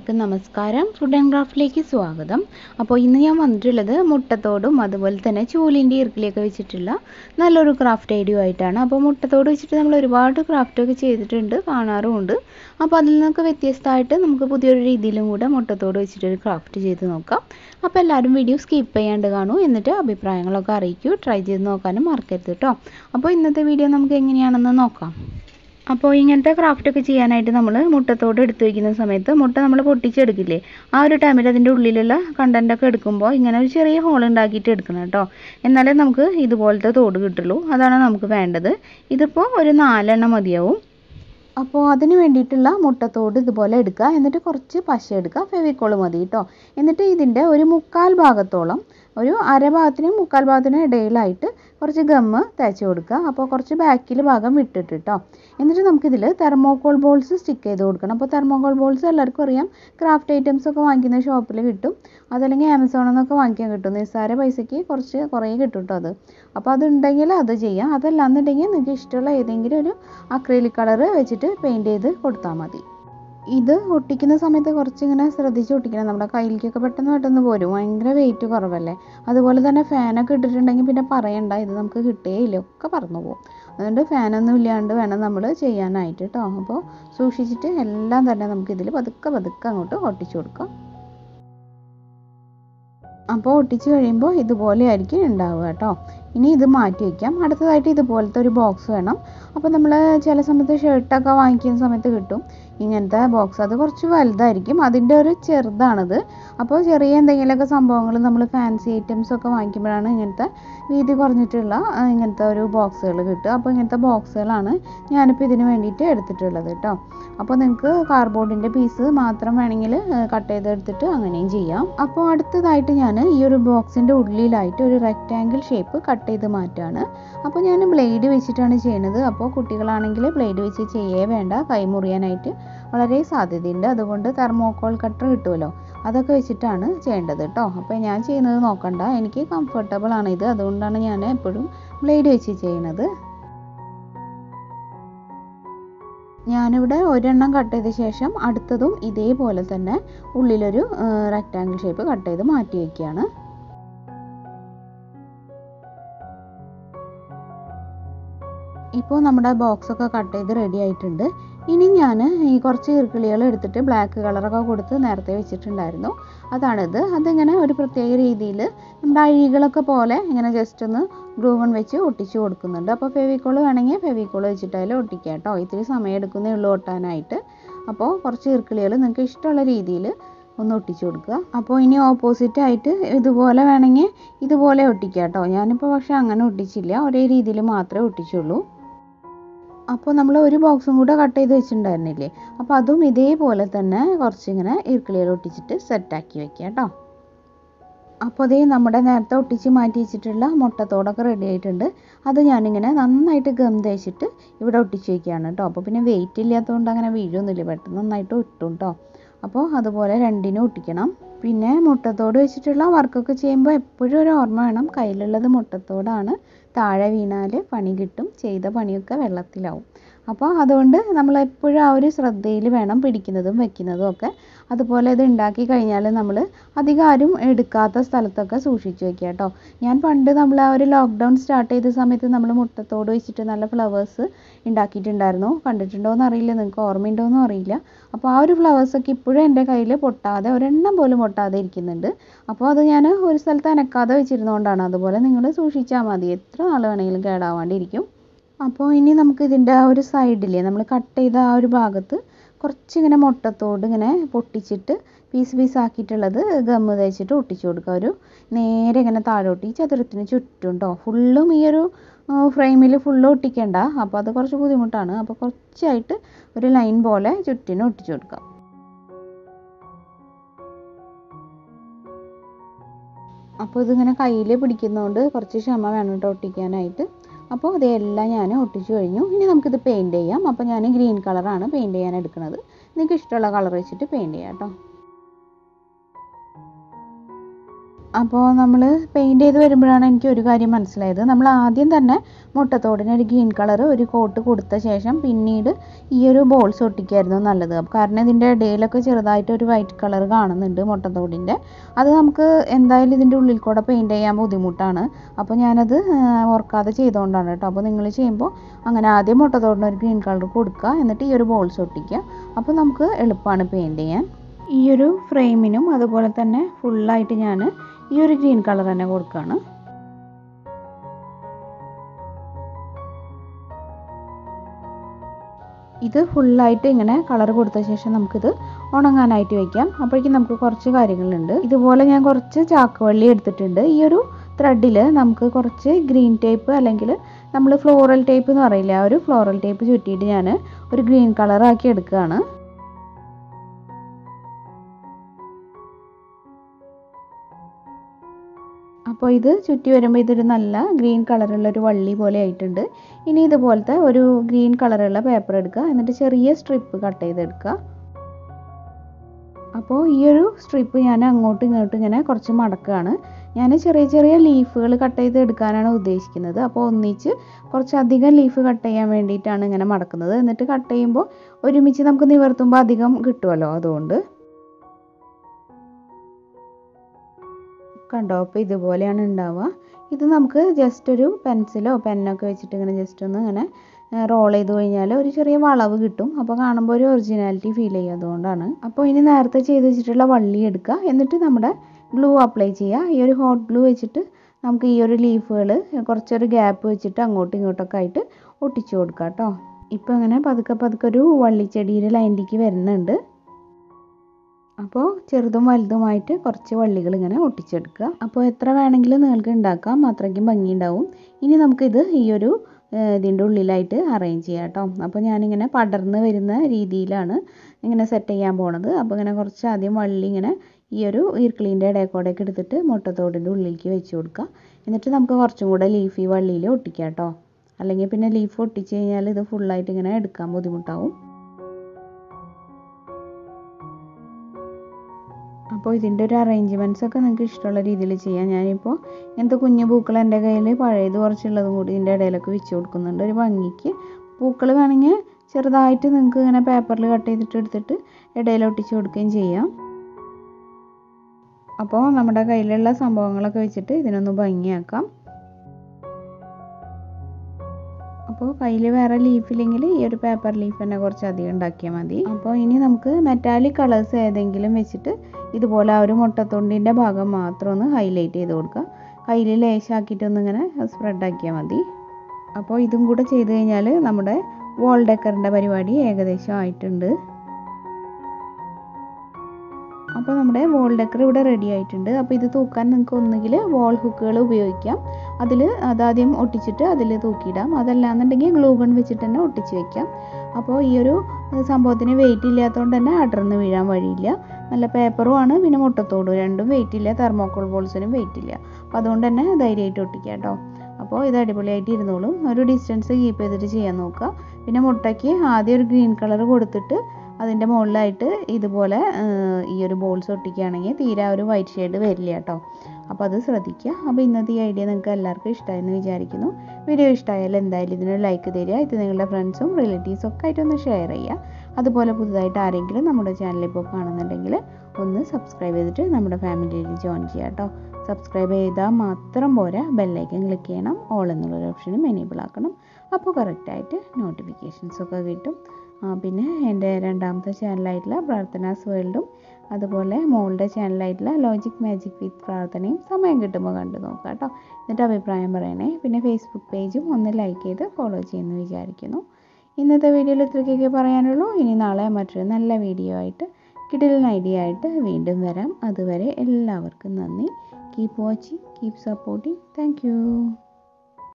എല്ലാവർക്കും നമസ്കാരം food and ക്രാഫ്റ്റിലേക്ക് സ്വാഗതം അപ്പോൾ ഇന്ന് ഞാൻ വന്നിട്ടുള്ളത് മുട്ടത്തോടും അതുപോലെ തന്നെ ചൂലിൻ്റെ ഇറുക്കിലേക്ക് വെച്ചിട്ടുള്ള നല്ലൊരു ക്രാഫ്റ്റ് ഐഡിയ ആയിട്ടാണ് അപ്പോൾ മുട്ടത്തോട് വെച്ചിട്ട് നമ്മൾ ഒരുപാട് ക്രാഫ്റ്റൊക്കെ ചെയ്തിട്ടുണ്ട് കാണാറുമുണ്ട് അപ്പോൾ അതിൽ നിന്നൊക്കെ വ്യത്യസ്തമായിട്ട് നമുക്ക് പുതിയൊരു രീതിയിലും കൂടെ മുട്ടത്തോട് വെച്ചിട്ടൊരു ക്രാഫ്റ്റ് ചെയ്ത് നോക്കാം അപ്പോൾ എല്ലാവരും വീഡിയോ സ്കിപ്പ് ചെയ്യാണ്ട് കാണൂ എന്നിട്ട് അഭിപ്രായങ്ങളൊക്കെ അറിയിക്കൂ ട്രൈ ചെയ്ത് നോക്കാനും മറക്കരുത് കേട്ടോ അപ്പോൾ ഇന്നത്തെ വീഡിയോ നമുക്ക് എങ്ങനെയാണെന്ന് നോക്കാം അപ്പോൾ ഇങ്ങനത്തെ ക്രാഫ്റ്റ് ഒക്കെ ചെയ്യാനായിട്ട് നമ്മൾ മുട്ടത്തോട് എടുത്ത് വയ്ക്കുന്ന സമയത്ത് മുട്ട നമ്മൾ പൊട്ടിച്ചെടുക്കില്ലേ ആ ഒരു ടൈമിൽ അതിൻ്റെ ഉള്ളിലുള്ള കണ്ടൻ്റ് ഒക്കെ എടുക്കുമ്പോൾ ഇങ്ങനെ ഒരു ചെറിയ ഹോൾ ഉണ്ടാക്കിയിട്ട് എടുക്കണം കേട്ടോ എന്നാലേ നമുക്ക് ഇതുപോലത്തെ തോട് കിട്ടുള്ളൂ അതാണ് നമുക്ക് വേണ്ടത് ഇതിപ്പോൾ ഒരു നാലെണ്ണം മതിയാവും അപ്പോൾ അതിന് വേണ്ടിയിട്ടുള്ള മുട്ടത്തോട് ഇതുപോലെ എടുക്കുക എന്നിട്ട് കുറച്ച് പശ എടുക്കുക ഫെവിക്കോൾ മതി കേട്ടോ എന്നിട്ട് ഇതിൻ്റെ ഒരു മുക്കാൽ ഭാഗത്തോളം ഒരു അര ഭാഗത്തിനും മുക്കാൽ ഭാഗത്തിനും ഇടയിലായിട്ട് കുറച്ച് ഗമ്മ് തേച്ച് കൊടുക്കുക അപ്പോൾ കുറച്ച് ബാക്കിൽ ഭാഗം വിട്ടിട്ട് കേട്ടോ എന്നിട്ട് നമുക്കിതിൽ തെർമോക്കോൾ ബോൾസ് സ്റ്റിക്ക് ചെയ്ത് കൊടുക്കണം അപ്പോൾ തെർമോക്കോൾ ബോൾസ് എല്ലാവർക്കും അറിയാം ക്രാഫ്റ്റ് ഐറ്റംസ് ഒക്കെ വാങ്ങിക്കുന്ന ഷോപ്പിൽ കിട്ടും അതല്ലെങ്കിൽ ആമസോണിൽ നിന്നൊക്കെ വാങ്ങിക്കാൻ കിട്ടും നിസ്സാര പൈസയ്ക്ക് കുറച്ച് കുറേ കിട്ടും കേട്ടോ അത് അപ്പോൾ അതുണ്ടെങ്കിൽ അത് ചെയ്യാം അതല്ലാന്നുണ്ടെങ്കിൽ നിങ്ങൾക്ക് ഇഷ്ടമുള്ള ഏതെങ്കിലും ഒരു അക്രൈലിക് കളർ വെച്ചിട്ട് പെയിൻറ്റ് ചെയ്ത് കൊടുത്താൽ മതി ഇത് ഒട്ടിക്കുന്ന സമയത്ത് കുറച്ചിങ്ങനെ ശ്രദ്ധിച്ച് ഒട്ടിക്കണം നമ്മുടെ കയ്യിലേക്കൊക്കെ പെട്ടെന്ന് പെട്ടെന്ന് പോരും ഭയങ്കര വെയിറ്റ് കുറവല്ലേ അതുപോലെ തന്നെ ഫാനൊക്കെ ഇട്ടിട്ടുണ്ടെങ്കിൽ പിന്നെ പറയണ്ട ഇത് നമുക്ക് കിട്ടുകയില്ല ഒക്കെ പറന്നു പോകും അതുകൊണ്ട് ഫാനൊന്നും ഇല്ലാണ്ട് വേണം നമ്മൾ ചെയ്യാനായിട്ട് കേട്ടോ അപ്പോൾ സൂക്ഷിച്ചിട്ട് എല്ലാം തന്നെ നമുക്ക് ഇതിൽ പതുക്കെ പതുക്കെ അങ്ങോട്ട് ഒട്ടിച്ചു കൊടുക്കാം അപ്പോൾ ഒട്ടിച്ച് കഴിയുമ്പോൾ ഇതുപോലെ ആയിരിക്കും ഉണ്ടാവുക കേട്ടോ ഇനി ഇത് മാറ്റി വയ്ക്കാം അടുത്തതായിട്ട് ഇതുപോലത്തെ ഒരു ബോക്സ് വേണം അപ്പോൾ നമ്മൾ ചില സമയത്ത് ഷർട്ടൊക്കെ വാങ്ങിക്കുന്ന സമയത്ത് കിട്ടും ഇങ്ങനത്തെ ബോക്സ് അത് കുറച്ച് വലുതായിരിക്കും അതിൻ്റെ ഒരു ചെറുതാണിത് അപ്പോൾ ചെറിയ എന്തെങ്കിലുമൊക്കെ സംഭവങ്ങൾ നമ്മൾ ഫാൻസി ഐറ്റംസ് ഒക്കെ വാങ്ങിക്കുമ്പോഴാണ് ഇങ്ങനത്തെ വീതി കുറഞ്ഞിട്ടുള്ള ഇങ്ങനത്തെ ഒരു ബോക്സുകൾ കിട്ടുക അപ്പോൾ ഇങ്ങനത്തെ ബോക്സുകളാണ് ഞാനിപ്പോൾ ഇതിന് വേണ്ടിയിട്ട് എടുത്തിട്ടുള്ളത് കേട്ടോ അപ്പോൾ നിങ്ങൾക്ക് കാർഡ്ബോർഡിൻ്റെ പീസ് മാത്രം വേണമെങ്കിൽ കട്ട് ചെയ്തെടുത്തിട്ട് അങ്ങനെയും ചെയ്യാം അപ്പോൾ അടുത്തതായിട്ട് ഞാൻ ഈ ഒരു ബോക്സിൻ്റെ ഉള്ളിലായിട്ട് ഒരു റെക്റ്റാങ്കിൾ ഷേപ്പ് കട്ട് ചെയ്ത് മാറ്റുകയാണ് അപ്പോൾ ഞാൻ ബ്ലേഡ് വെച്ചിട്ടാണ് ചെയ്യുന്നത് അപ്പോൾ കുട്ടികളാണെങ്കിൽ ബ്ലേഡ് വെച്ച് ചെയ്യേ വേണ്ട കൈ മുറിയാനായിട്ട് വളരെ സാധ്യതയുണ്ട് അതുകൊണ്ട് തെർമോക്കോൾ കട്ടർ കിട്ടുമല്ലോ അതൊക്കെ വെച്ചിട്ടാണ് ചെയ്യേണ്ടത് കേട്ടോ അപ്പോൾ ഞാൻ ചെയ്യുന്നത് നോക്കണ്ട എനിക്ക് കംഫർട്ടബിൾ ആണ് ഇത് അതുകൊണ്ടാണ് ഞാൻ എപ്പോഴും ബ്ലേഡ് വെച്ച് ചെയ്യുന്നത് ഞാനിവിടെ ഒരെണ്ണം കട്ട് ചെയ്ത ശേഷം അടുത്തതും ഇതേപോലെ തന്നെ ഉള്ളിലൊരു റെക്റ്റാങ്കിൾ ഷേപ്പ് കട്ട് ചെയ്ത് മാറ്റി വയ്ക്കുകയാണ് ഇപ്പോൾ നമ്മുടെ ബോക്സൊക്കെ കട്ട് ചെയ്ത് റെഡി ആയിട്ടുണ്ട് ഇനി ഞാൻ ഈ കുറച്ച് ഈർക്കിളികൾ എടുത്തിട്ട് ബ്ലാക്ക് കളറൊക്കെ കൊടുത്ത് നേരത്തെ വെച്ചിട്ടുണ്ടായിരുന്നു അതാണിത് അതിങ്ങനെ ഒരു പ്രത്യേക രീതിയിൽ നമ്മുടെ അഴികളൊക്കെ പോലെ ഇങ്ങനെ ജസ്റ്റ് ഒന്ന് ഗ്ലൂവൺ വെച്ച് ഒട്ടിച്ച് കൊടുക്കുന്നുണ്ട് അപ്പോൾ ഫെവിക്കോൾ വേണമെങ്കിൽ ഫെവിക്കോൾ വെച്ചിട്ടായാലും ഒട്ടിക്കാം കേട്ടോ ഇത്തിരി സമയം എടുക്കുന്നേ ഉള്ളൂ ഒട്ടാനായിട്ട് അപ്പോൾ കുറച്ച് ഈർക്കിളികൾ നിങ്ങൾക്ക് ഇഷ്ടമുള്ള രീതിയിൽ ഒന്ന് ഒട്ടിച്ചു കൊടുക്കുക അപ്പോൾ ഇനി ഓപ്പോസിറ്റ് ആയിട്ട് ഇതുപോലെ വേണമെങ്കിൽ ഇതുപോലെ ഒട്ടിക്കുക കേട്ടോ ഞാനിപ്പോൾ പക്ഷേ അങ്ങനെ ഒട്ടിച്ചില്ല ഒരേ രീതിയിൽ മാത്രമേ ഒട്ടിച്ചുള്ളൂ അപ്പോൾ നമ്മൾ ഒരു ബോക്സും കൂടെ കട്ട് ചെയ്ത് വെച്ചിട്ടുണ്ടായിരുന്നില്ലേ അപ്പോൾ അതും ഇതേപോലെ തന്നെ കുറച്ചിങ്ങനെ ഈർക്കിളിയിൽ ഒട്ടിച്ചിട്ട് സെറ്റാക്കി വെക്കുക കേട്ടോ അപ്പോൾ അതേ നമ്മുടെ നേരത്തെ ഒട്ടിച്ച് മാറ്റി വെച്ചിട്ടുള്ള മുട്ടത്തോടൊക്കെ റെഡി ആയിട്ടുണ്ട് അത് ഞാനിങ്ങനെ നന്നായിട്ട് ഗം തേച്ചിട്ട് ഇവിടെ ഒട്ടിച്ച് വയ്ക്കുകയാണ് കേട്ടോ അപ്പോൾ പിന്നെ വെയിറ്റ് ഇല്ലാത്തതുകൊണ്ട് അങ്ങനെ വീഴൊന്നുമില്ല പെട്ടെന്ന് നന്നായിട്ട് ഇട്ടും കേട്ടോ അപ്പോൾ അതുപോലെ രണ്ടിനും ഒട്ടിക്കണം പിന്നെ മുട്ടത്തോട് വെച്ചിട്ടുള്ള വർക്കൊക്കെ ചെയ്യുമ്പോൾ എപ്പോഴും ഒരു ഓർമ്മ വേണം കയ്യിലുള്ളത് മുട്ടത്തോടാണ് താഴെ വീണാൽ പണി കിട്ടും ചെയ്ത പണിയൊക്കെ വെള്ളത്തിലാവും അപ്പോൾ അതുകൊണ്ട് നമ്മൾ എപ്പോഴും ആ ഒരു ശ്രദ്ധയിൽ വേണം പിടിക്കുന്നതും വെക്കുന്നതും ഒക്കെ അതുപോലെ ഇത് ഉണ്ടാക്കി കഴിഞ്ഞാൽ നമ്മൾ അധികം ആരും എടുക്കാത്ത സ്ഥലത്തൊക്കെ സൂക്ഷിച്ച് വെക്കുക കേട്ടോ ഞാൻ പണ്ട് നമ്മൾ ആ ഒരു ലോക്ക്ഡൗൺ സ്റ്റാർട്ട് ചെയ്ത സമയത്ത് നമ്മൾ മുട്ടത്തോട് വെച്ചിട്ട് നല്ല ഫ്ലവേഴ്സ് ഉണ്ടാക്കിയിട്ടുണ്ടായിരുന്നു കണ്ടിട്ടുണ്ടോ എന്ന് അറിയില്ല നിങ്ങൾക്ക് ഓർമ്മയുണ്ടോ എന്നും അറിയില്ല അപ്പോൾ ആ ഒരു ഫ്ലവേഴ്സൊക്കെ ഇപ്പോഴും എൻ്റെ കയ്യിൽ പൊട്ടാതെ ഒരെണ്ണം പോലും പൊട്ടാതെ ഇരിക്കുന്നുണ്ട് അപ്പോൾ അത് ഞാൻ ഒരു സ്ഥലത്ത് അനക്കാതെ വെച്ചിരുന്നതുകൊണ്ടാണ് അതുപോലെ നിങ്ങൾ സൂക്ഷിച്ചാൽ മതി എത്ര നാൾ വേണമെങ്കിലും കേടാവാണ്ടിരിക്കും അപ്പോൾ ഇനി നമുക്ക് ഇതിൻ്റെ ആ ഒരു സൈഡില്ലേ നമ്മൾ കട്ട് ചെയ്ത ആ ഒരു ഭാഗത്ത് കുറച്ചിങ്ങനെ മുട്ടത്തോട് ഇങ്ങനെ പൊട്ടിച്ചിട്ട് പീസ് പീസ് ആക്കിയിട്ടുള്ളത് ഗമ്മ് തേച്ചിട്ട് ഒട്ടിച്ചു കൊടുക്കുക ഒരു നേരെ ഇങ്ങനെ താഴോട്ട് ഈ ചതുരത്തിന് ചുറ്റും കേട്ടോ ഫുള്ളും ഈ ഒരു ഫ്രെയിമിൽ ഫുള്ള് ഒട്ടിക്കണ്ട അപ്പോൾ അത് കുറച്ച് ബുദ്ധിമുട്ടാണ് അപ്പോൾ കുറച്ചായിട്ട് ഒരു ലൈൻ പോലെ ചുറ്റിനും ഒട്ടിച്ചു കൊടുക്കുക അപ്പോൾ ഇതിങ്ങനെ കയ്യിൽ പിടിക്കുന്നതുകൊണ്ട് കുറച്ച് ക്ഷമ വേണം കേട്ടോ ഒട്ടിക്കാനായിട്ട് അപ്പോൾ ഇതെല്ലാം ഞാൻ ഒട്ടിച്ചു കഴിഞ്ഞു ഇനി നമുക്കിത് പെയിൻറ്റ് ചെയ്യാം അപ്പോൾ ഞാൻ ഗ്രീൻ കളറാണ് പെയിൻറ്റ് ചെയ്യാൻ എടുക്കുന്നത് നിങ്ങൾക്ക് ഇഷ്ടമുള്ള കളർ വെച്ചിട്ട് പെയിൻറ്റ് ചെയ്യാം കേട്ടോ അപ്പോൾ നമ്മൾ പെയിൻറ്റ് ചെയ്ത് വരുമ്പോഴാണ് എനിക്ക് ഒരു കാര്യം മനസ്സിലായത് നമ്മൾ ആദ്യം തന്നെ മുട്ടത്തോടിന് ഒരു ഗ്രീൻ കളർ ഒരു കോട്ട് കൊടുത്ത ശേഷം പിന്നീട് ഈ ഒരു ബോൾസ് ഒട്ടിക്കായിരുന്നു നല്ലത് കാരണം ഇതിൻ്റെ ഇടയിലൊക്കെ ചെറുതായിട്ട് ഒരു വൈറ്റ് കളർ കാണുന്നുണ്ട് മുട്ടത്തോടിൻ്റെ അത് നമുക്ക് എന്തായാലും ഇതിൻ്റെ ഉള്ളിൽ കൂടെ പെയിൻറ്റ് ചെയ്യാൻ ബുദ്ധിമുട്ടാണ് അപ്പോൾ ഞാനത് ഓർക്കാതെ ചെയ്തുകൊണ്ടാണ് കേട്ടോ അപ്പോൾ നിങ്ങൾ ചെയ്യുമ്പോൾ അങ്ങനെ ആദ്യം മുട്ടത്തോടിന് ഒരു ഗ്രീൻ കളർ കൊടുക്കുക എന്നിട്ട് ഈ ഒരു ബോൾസ് ഒട്ടിക്കുക അപ്പോൾ നമുക്ക് എളുപ്പമാണ് പെയിൻറ്റ് ചെയ്യാൻ ഈ ഒരു ഫ്രെയിമിനും അതുപോലെ തന്നെ ഫുള്ളായിട്ട് ഞാൻ ഈ ഒരു ഗ്രീൻ കളർ തന്നെ കൊടുക്കുകയാണ് ഇത് ഫുള്ളായിട്ട് ഇങ്ങനെ കളർ കൊടുത്ത ശേഷം നമുക്കിത് ഉണങ്ങാനായിട്ട് വെക്കാം അപ്പോഴേക്കും നമുക്ക് കുറച്ച് കാര്യങ്ങളുണ്ട് ഇതുപോലെ ഞാൻ കുറച്ച് ചാക്കുവള്ളി എടുത്തിട്ടുണ്ട് ഈ ഒരു ത്രെഡിൽ നമുക്ക് കുറച്ച് ഗ്രീൻ ടേപ്പ് അല്ലെങ്കിൽ നമ്മൾ ഫ്ലോറൽ ടേപ്പ് എന്ന് പറയില്ല ആ ഒരു ഫ്ലോറൽ ടേപ്പ് ചുറ്റിയിട്ട് ഞാൻ ഒരു ഗ്രീൻ കളറാക്കി എടുക്കുകയാണ് അപ്പോൾ ഇത് ചുറ്റി വരുമ്പോൾ ഇതൊരു നല്ല ഗ്രീൻ കളറുള്ള ഒരു വള്ളി പോലെ ആയിട്ടുണ്ട് ഇനി ഇതുപോലത്തെ ഒരു ഗ്രീൻ കളറുള്ള പേപ്പർ എടുക്കുക എന്നിട്ട് ചെറിയ സ്ട്രിപ്പ് കട്ട് ചെയ്തെടുക്കുക അപ്പോൾ ഈ ഒരു സ്ട്രിപ്പ് ഞാൻ അങ്ങോട്ടും ഇങ്ങോട്ടും ഇങ്ങനെ കുറച്ച് മടക്കുകയാണ് ഞാൻ ചെറിയ ചെറിയ ലീഫുകൾ കട്ട് ചെയ്ത് എടുക്കാനാണ് ഉദ്ദേശിക്കുന്നത് അപ്പോൾ ഒന്നിച്ച് കുറച്ചധികം ലീഫ് കട്ട് ചെയ്യാൻ വേണ്ടിയിട്ടാണ് ഇങ്ങനെ മടക്കുന്നത് എന്നിട്ട് കട്ട് ചെയ്യുമ്പോൾ ഒരുമിച്ച് നമുക്ക് നിവർത്തുമ്പോൾ അധികം കിട്ടുമല്ലോ അതുകൊണ്ട് കണ്ടോ അപ്പോൾ ഇതുപോലെയാണ് ഉണ്ടാവുക ഇത് നമുക്ക് ജസ്റ്റ് ഒരു പെൻസിലോ പെന്നൊക്കെ വെച്ചിട്ട് ഇങ്ങനെ ജസ്റ്റ് ഒന്ന് ഇങ്ങനെ റോൾ ചെയ്ത് കഴിഞ്ഞാൽ ഒരു ചെറിയ വളവ് കിട്ടും അപ്പോൾ കാണുമ്പോൾ ഒരു ഒറിജിനാലിറ്റി ഫീൽ ചെയ്യും അതുകൊണ്ടാണ് അപ്പോൾ ഇനി നേരത്തെ ചെയ്ത് വെച്ചിട്ടുള്ള വള്ളി എടുക്കുക എന്നിട്ട് നമ്മുടെ ഗ്ലൂ അപ്ലൈ ചെയ്യുക ഈ ഒരു ഹോട്ട് ഗ്ലൂ വെച്ചിട്ട് നമുക്ക് ഈ ഒരു ലീഫുകൾ കുറച്ചൊരു ഗ്യാപ്പ് വെച്ചിട്ട് അങ്ങോട്ടും ഇങ്ങോട്ടൊക്കെ ആയിട്ട് ഒട്ടിച്ചു കൊടുക്കുക കേട്ടോ ഇപ്പോൾ ഇങ്ങനെ പതുക്കെ പതുക്കെ ഒരു വള്ളിച്ചെടിയുടെ ലൈനിലേക്ക് വരുന്നുണ്ട് അപ്പോൾ ചെറുതും വലുതുമായിട്ട് കുറച്ച് വള്ളികൾ ഇങ്ങനെ ഒട്ടിച്ചെടുക്കുക അപ്പോൾ എത്ര വേണമെങ്കിലും നിങ്ങൾക്ക് ഉണ്ടാക്കാം അത്രയ്ക്കും ഭംഗി ഉണ്ടാവും ഇനി നമുക്കിത് ഈ ഒരു ഇതിൻ്റെ ഉള്ളിലായിട്ട് അറേഞ്ച് ചെയ്യാം കേട്ടോ അപ്പോൾ ഞാനിങ്ങനെ പടർന്ന് വരുന്ന രീതിയിലാണ് ഇങ്ങനെ സെറ്റ് ചെയ്യാൻ പോണത് അപ്പോൾ ഇങ്ങനെ കുറച്ച് ആദ്യം വള്ളി ഇങ്ങനെ ഈ ഒരു ഈർക്കിളീൻ്റെ ഇടയക്കോടൊക്കെ എടുത്തിട്ട് മുട്ടത്തോടിൻ്റെ ഉള്ളിലേക്ക് വെച്ച് കൊടുക്കുക എന്നിട്ട് നമുക്ക് കുറച്ചും കൂടെ ലീഫ് ഈ വള്ളിയിൽ ഒട്ടിക്കാം കേട്ടോ അല്ലെങ്കിൽ പിന്നെ ലീഫ് ഒട്ടിച്ച് കഴിഞ്ഞാൽ ഇത് ഫുള്ളായിട്ട് ഇങ്ങനെ എടുക്കാൻ ബുദ്ധിമുട്ടാവും അപ്പോൾ ഇതിൻ്റെ ഒരു അറേഞ്ച്മെൻറ്റ്സ് ഒക്കെ നിങ്ങൾക്ക് ഇഷ്ടമുള്ള രീതിയിൽ ചെയ്യാം ഞാനിപ്പോൾ ഇങ്ങനത്തെ കുഞ്ഞു പൂക്കൾ എൻ്റെ കയ്യിൽ പഴയത് കുറച്ചുള്ളതും കൂടി ഇതിൻ്റെ ഇടയിലൊക്കെ വെച്ച് കൊടുക്കുന്നുണ്ട് ഒരു ഭംഗിക്ക് പൂക്കൾ വേണമെങ്കിൽ ചെറുതായിട്ട് നിങ്ങൾക്ക് ഇങ്ങനെ പേപ്പറിൽ കട്ട് ചെയ്തിട്ട് എടുത്തിട്ട് ഇടയിൽ ഒട്ടിച്ച് കൊടുക്കുകയും ചെയ്യാം അപ്പോൾ നമ്മുടെ കയ്യിലുള്ള സംഭവങ്ങളൊക്കെ വെച്ചിട്ട് ഇതിനൊന്ന് ഭംഗിയാക്കാം അപ്പോൾ കയ്യിൽ വേറെ ലീഫില്ലെങ്കിൽ ഈ ഒരു പേപ്പർ ലീഫ് തന്നെ കുറച്ച് അധികം ഉണ്ടാക്കിയാൽ മതി അപ്പോൾ ഇനി നമുക്ക് മെറ്റാലിക് കളേഴ്സ് ഏതെങ്കിലും വെച്ചിട്ട് ഇതുപോലെ ആ ഒരു മുട്ടത്തൊണ്ടിൻ്റെ ഭാഗം മാത്രം ഒന്ന് ഹൈലൈറ്റ് ചെയ്ത് കൊടുക്കുക കയ്യിൽ ലേശാക്കിയിട്ടൊന്ന് ഇങ്ങനെ സ്പ്രെഡ് ആക്കിയാൽ മതി അപ്പോൾ ഇതും കൂടെ ചെയ്ത് കഴിഞ്ഞാൽ നമ്മുടെ വോൾ ഡെക്കറിൻ്റെ പരിപാടി ഏകദേശം ആയിട്ടുണ്ട് അപ്പോൾ നമ്മുടെ വോൾ ഡെക്കർ ഇവിടെ റെഡി ആയിട്ടുണ്ട് അപ്പോൾ ഇത് തൂക്കാൻ നിങ്ങൾക്ക് ഒന്നുകിൽ വോൾ ഹുക്കുകൾ ഉപയോഗിക്കാം അതിൽ അതാദ്യം ഒട്ടിച്ചിട്ട് അതിൽ തൂക്കിയിടാം അതല്ലാന്നുണ്ടെങ്കിൽ ഗ്ലൂ ഗൺ വെച്ചിട്ട് തന്നെ ഒട്ടിച്ച് വെക്കാം അപ്പോൾ ഈ ഒരു സംഭവത്തിന് വെയിറ്റ് ഇല്ലാത്തതുകൊണ്ട് തന്നെ അടർന്ന് വീഴാൻ വഴിയില്ല നല്ല പേപ്പറും ആണ് പിന്നെ മുട്ടത്തോടും രണ്ടും വെയിറ്റ് ഇല്ല തെർമോക്കോൾ ബോൾസിനും വെയിറ്റ് ഇല്ല അപ്പോൾ അതുകൊണ്ട് തന്നെ ധൈര്യമായിട്ട് ഒട്ടിക്കാം കേട്ടോ അപ്പോൾ ഇത് അടിപൊളിയായിട്ട് ഇരുന്നോളും ഒരു ഡിസ്റ്റൻസ് കീപ്പ് ചെയ്തിട്ട് ചെയ്യാൻ നോക്കുക പിന്നെ മുട്ടയ്ക്ക് ആദ്യം ഒരു ഗ്രീൻ കളർ കൊടുത്തിട്ട് അതിൻ്റെ മുകളിലായിട്ട് ഇതുപോലെ ഈ ഒരു ബോൾസ് ഒട്ടിക്കുകയാണെങ്കിൽ തീരെ ഒരു വൈറ്റ് ഷെയ്ഡ് വരില്ല കേട്ടോ അപ്പോൾ അത് ശ്രദ്ധിക്കുക അപ്പോൾ ഇന്നത്തെ ഈ ഐഡിയ നിങ്ങൾക്ക് എല്ലാവർക്കും ഇഷ്ടമായെന്ന് വിചാരിക്കുന്നു വീഡിയോ ഇഷ്ടമായാൽ എന്തായാലും ഇതിനൊരു ലൈക്ക് തരിക ഇത് നിങ്ങളുടെ ഫ്രണ്ട്സും റിലേറ്റീവ്സും ഒക്കെ ആയിട്ടൊന്ന് ഷെയർ ചെയ്യുക അതുപോലെ പുതുതായിട്ട് ആരെങ്കിലും നമ്മുടെ ചാനൽ ഇപ്പോൾ കാണുന്നുണ്ടെങ്കിൽ ഒന്ന് സബ്സ്ക്രൈബ് ചെയ്തിട്ട് നമ്മുടെ ഫാമിലിയിൽ ജോയിൻ ചെയ്യുക കേട്ടോ സബ്സ്ക്രൈബ് ചെയ്താൽ മാത്രം പോരാ ബെല്ലൈക്കൻ ക്ലിക്ക് ചെയ്യണം ഓൾ എന്നുള്ളൊരു ഓപ്ഷനും എനേബിൾ ആക്കണം അപ്പോൾ കറക്റ്റായിട്ട് നോട്ടിഫിക്കേഷൻസ് ഒക്കെ കിട്ടും പിന്നെ എൻ്റെ രണ്ടാമത്തെ ചാനലായിട്ടുള്ള പ്രാർത്ഥനാസ് വേൾഡും അതുപോലെ മോളുടെ ചാനലായിട്ടുള്ള ലോജിക് മാജിക് വിത്ത് പ്രാർത്ഥനയും സമയം കിട്ടുമ്പോൾ കണ്ടു നോക്കാം കേട്ടോ എന്നിട്ട് അഭിപ്രായം പറയണേ പിന്നെ ഫേസ്ബുക്ക് പേജും ഒന്ന് ലൈക്ക് ചെയ്ത് ഫോളോ ചെയ്യുമെന്ന് വിചാരിക്കുന്നു ഇന്നത്തെ വീഡിയോയിൽ ഇത്രയ്ക്കൊക്കെ പറയാനുള്ളൂ ഇനി നാളെ മറ്റൊരു നല്ല വീഡിയോ ആയിട്ട് കിടിലൻ ഐഡിയ ആയിട്ട് വീണ്ടും വരാം അതുവരെ എല്ലാവർക്കും നന്ദി keep watching keep supporting thank